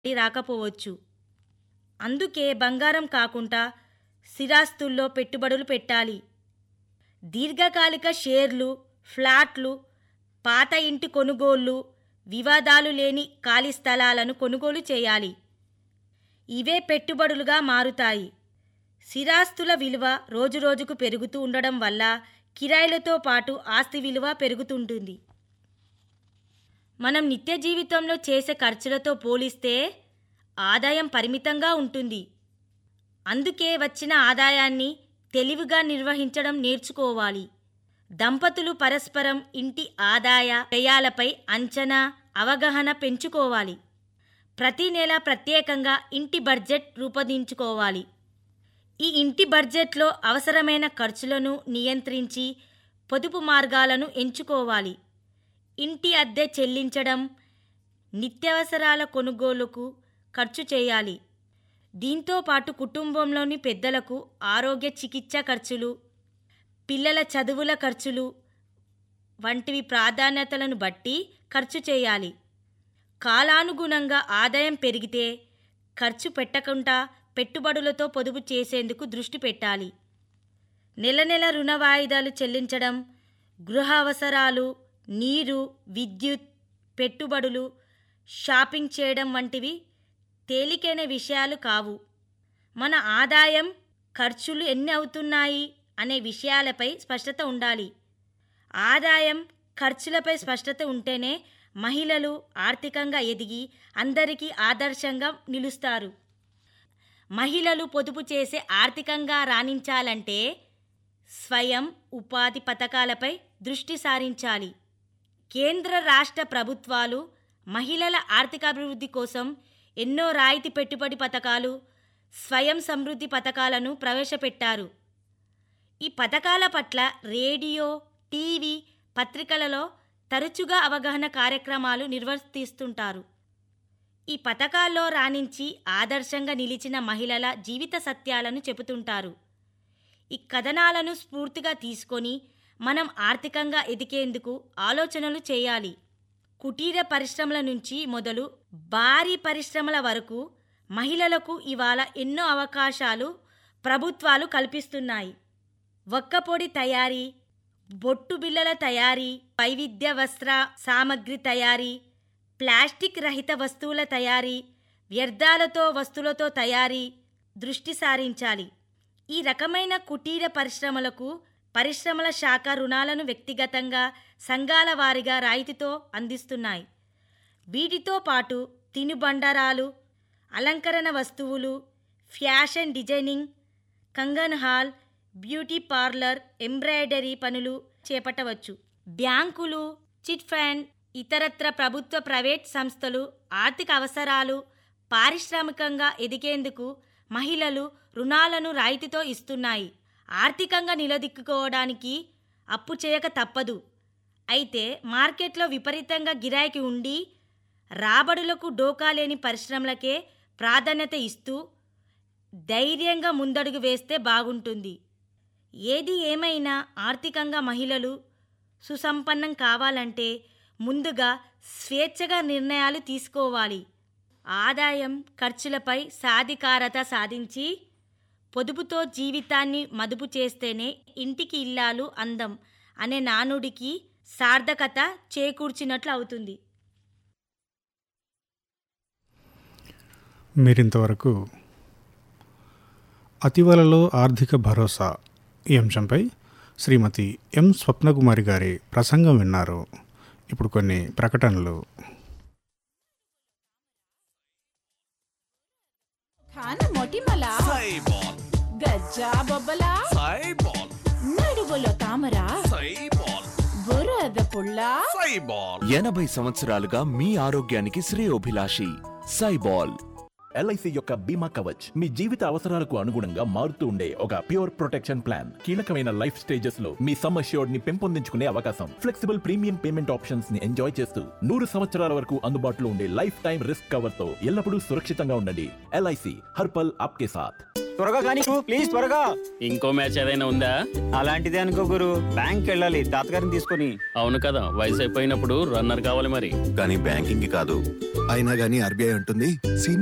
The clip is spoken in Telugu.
రాకపోవచ్చు అందుకే బంగారం కాకుండా స్థిరాస్తుల్లో పెట్టుబడులు పెట్టాలి దీర్ఘకాలిక షేర్లు ఫ్లాట్లు పాత ఇంటి కొనుగోళ్లు వివాదాలు లేని ఖాళీ స్థలాలను కొనుగోలు చేయాలి ఇవే పెట్టుబడులుగా మారుతాయి స్థిరాస్తుల విలువ రోజురోజుకు పెరుగుతూ ఉండడం వల్ల కిరాయిలతో పాటు ఆస్తి విలువ పెరుగుతుంటుంది మనం నిత్య జీవితంలో చేసే ఖర్చులతో పోలిస్తే ఆదాయం పరిమితంగా ఉంటుంది అందుకే వచ్చిన ఆదాయాన్ని తెలివిగా నిర్వహించడం నేర్చుకోవాలి దంపతులు పరస్పరం ఇంటి ఆదాయ వ్యయాలపై అంచనా అవగాహన పెంచుకోవాలి ప్రతి నెల ప్రత్యేకంగా ఇంటి బడ్జెట్ రూపొందించుకోవాలి ఈ ఇంటి బడ్జెట్లో అవసరమైన ఖర్చులను నియంత్రించి పొదుపు మార్గాలను ఎంచుకోవాలి ఇంటి అద్దె చెల్లించడం నిత్యావసరాల కొనుగోలుకు ఖర్చు చేయాలి దీంతో పాటు కుటుంబంలోని పెద్దలకు ఆరోగ్య చికిత్స ఖర్చులు పిల్లల చదువుల ఖర్చులు వంటివి ప్రాధాన్యతలను బట్టి ఖర్చు చేయాలి కాలానుగుణంగా ఆదాయం పెరిగితే ఖర్చు పెట్టకుండా పెట్టుబడులతో పొదుపు చేసేందుకు దృష్టి పెట్టాలి నెల నెల రుణ వాయిదాలు చెల్లించడం గృహ అవసరాలు నీరు విద్యుత్ పెట్టుబడులు షాపింగ్ చేయడం వంటివి తేలికైన విషయాలు కావు మన ఆదాయం ఖర్చులు ఎన్ని అవుతున్నాయి అనే విషయాలపై స్పష్టత ఉండాలి ఆదాయం ఖర్చులపై స్పష్టత ఉంటేనే మహిళలు ఆర్థికంగా ఎదిగి అందరికీ ఆదర్శంగా నిలుస్తారు మహిళలు పొదుపు చేసే ఆర్థికంగా రాణించాలంటే స్వయం ఉపాధి పథకాలపై దృష్టి సారించాలి కేంద్ర రాష్ట్ర ప్రభుత్వాలు మహిళల ఆర్థికాభివృద్ధి కోసం ఎన్నో రాయితీ పెట్టుబడి పథకాలు స్వయం సమృద్ధి పథకాలను ప్రవేశపెట్టారు ఈ పథకాల పట్ల రేడియో టీవీ పత్రికలలో తరచుగా అవగాహన కార్యక్రమాలు నిర్వర్తిస్తుంటారు ఈ పథకాల్లో రాణించి ఆదర్శంగా నిలిచిన మహిళల జీవిత సత్యాలను చెబుతుంటారు ఈ కథనాలను స్ఫూర్తిగా తీసుకొని మనం ఆర్థికంగా ఎదిగేందుకు ఆలోచనలు చేయాలి కుటీర పరిశ్రమల నుంచి మొదలు భారీ పరిశ్రమల వరకు మహిళలకు ఇవాళ ఎన్నో అవకాశాలు ప్రభుత్వాలు కల్పిస్తున్నాయి ఒక్కపొడి తయారీ బొట్టు బిళ్ళల తయారీ వైవిధ్య వస్త్ర సామగ్రి తయారీ ప్లాస్టిక్ రహిత వస్తువుల తయారీ వ్యర్థాలతో వస్తువులతో తయారీ దృష్టి సారించాలి ఈ రకమైన కుటీర పరిశ్రమలకు పరిశ్రమల శాఖ రుణాలను వ్యక్తిగతంగా సంఘాల వారీగా రాయితీతో అందిస్తున్నాయి వీటితో పాటు తినుబండరాలు అలంకరణ వస్తువులు fashion designing Kangan hall beauty parlour embroidery పనులు చేపట్టవచ్చు బ్యాంకులు చిట్ ఫండ్ ఇతరత్ర ప్రభుత్వ ప్రైవేట్ సంస్థలు ఆర్థిక అవసరాలు పారిశ్రామికంగా ఎదిగేందుకు మహిళలు రుణాలను రాయితీతో ఇస్తున్నాయి ఆర్థికంగా నిలదొక్కుకోవడానికి అప్పు చేయక తప్పదు అయితే మార్కెట్లో విపరీతంగా గిరాకీ ఉండి రాబడులకు డోకా లేని పరిశ్రమలకే ప్రాధాన్యత ఇస్తూ ధైర్యంగా ముందడుగు వేస్తే బాగుంటుంది ఏది ఏమైనా ఆర్థికంగా మహిళలు సుసంపన్నం కావాలంటే ముందుగా స్వేచ్ఛగా నిర్ణయాలు తీసుకోవాలి ఆదాయం ఖర్చులపై సాధికారత సాధించి పొదుపుతో జీవితాన్ని మదుపు చేస్తేనే ఇంటికి ఇల్లాలు అందం అనే నానుడికి సార్థకత చేకూర్చినట్లు అవుతుంది మీరింతవరకు అతివలలో ఆర్థిక భరోసా ఈ అంశంపై శ్రీమతి ఎం స్వప్నకుమారి గారి ప్రసంగం విన్నారు ఇప్పుడు కొన్ని ప్రకటనలు ఖాన మొటిమల సైబాల్ గజ్జా బొబ్బల సైబాల్ నడువులో తామర సైబాల్ బురద పుల్ల సైబాల్ ఎనభై సంవత్సరాలుగా మీ ఆరోగ్యానికి శ్రేయోభిలాషి సైబాల్ ఎల్ఐసి యొక్క బీమా కవచ్ మీ జీవిత అవసరాలకు అనుగుణంగా మారుతూ ఉండే ఒక ప్యూర్ ప్రొటెక్షన్ ప్లాన్ కీలకమైన లైఫ్ స్టేజెస్ లో మీ సమ్ అష్యూర్డ్ ని పెంపొందించుకునే అవకాశం ఫ్లెక్సిబుల్ ప్రీమియం పేమెంట్ ఆప్షన్స్ ని ఎంజాయ్ చేస్తూ నూరు సంవత్సరాల వరకు అందుబాటులో ఉండే లైఫ్ టైం రిస్క్ కవర్ తో ఎల్లప్పుడూ సురక్షితంగా ఉండండి ఎల్ఐసి హర్పల్ ఆప్కే సాథ్ త్వరగా కానీ ప్లీజ్ త్వరగా ఇంకో మ్యాచ్ ఏదైనా ఉందా అలాంటిదే అనుకో గురు బ్యాంక్ వెళ్ళాలి తాతగారిని తీసుకొని అవును కదా వయసు అయిపోయినప్పుడు రన్నర్ కావాలి మరి కానీ బ్యాంకింగ్ కాదు అయినా గానీ ఆర్బీఐ ఉంటుంది